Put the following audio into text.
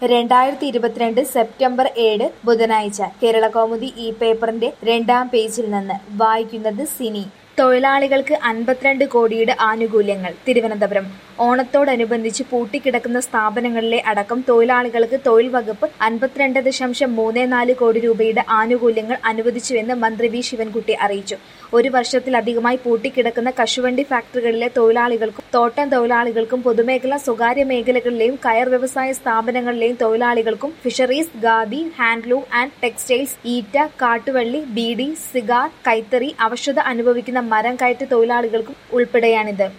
രണ്ടായിരത്തി ഇരുപത്തിരണ്ട് സെപ്റ്റംബർ ഏഴ് ബുധനാഴ്ച കേരളകൗമുദി ഈ പേപ്പറിന്റെ രണ്ടാം പേജിൽ നിന്ന് വായിക്കുന്നത് സിനി തൊഴിലാളികൾക്ക് അൻപത്തിരണ്ട് കോടിയുടെ ആനുകൂല്യങ്ങൾ തിരുവനന്തപുരം ഓണത്തോടനുബന്ധിച്ച് പൂട്ടിക്കിടക്കുന്ന സ്ഥാപനങ്ങളിലെ അടക്കം തൊഴിലാളികൾക്ക് തൊഴിൽ വകുപ്പ് അൻപത്തിരണ്ട് ദശാംശം മൂന്ന് നാല് കോടി രൂപയുടെ ആനുകൂല്യങ്ങൾ അനുവദിച്ചുവെന്ന് മന്ത്രി വി ശിവൻകുട്ടി അറിയിച്ചു ഒരു വർഷത്തിലധികമായി പൂട്ടിക്കിടക്കുന്ന കശുവണ്ടി ഫാക്ടറികളിലെ തൊഴിലാളികൾക്കും തോട്ടം തൊഴിലാളികൾക്കും പൊതുമേഖലാ സ്വകാര്യ മേഖലകളിലെയും കയർ വ്യവസായ സ്ഥാപനങ്ങളിലെയും തൊഴിലാളികൾക്കും fisheries khadi handloom and textiles ഈറ്റ കാട്ടുവള്ളി ബീഡി സിഗാർ കൈത്തറി അവശത അനുഭവിക്കുന്ന മരം കയറ്റ തൊഴിലാളികൾക്കും ഉൾപ്പെടെയാണിത്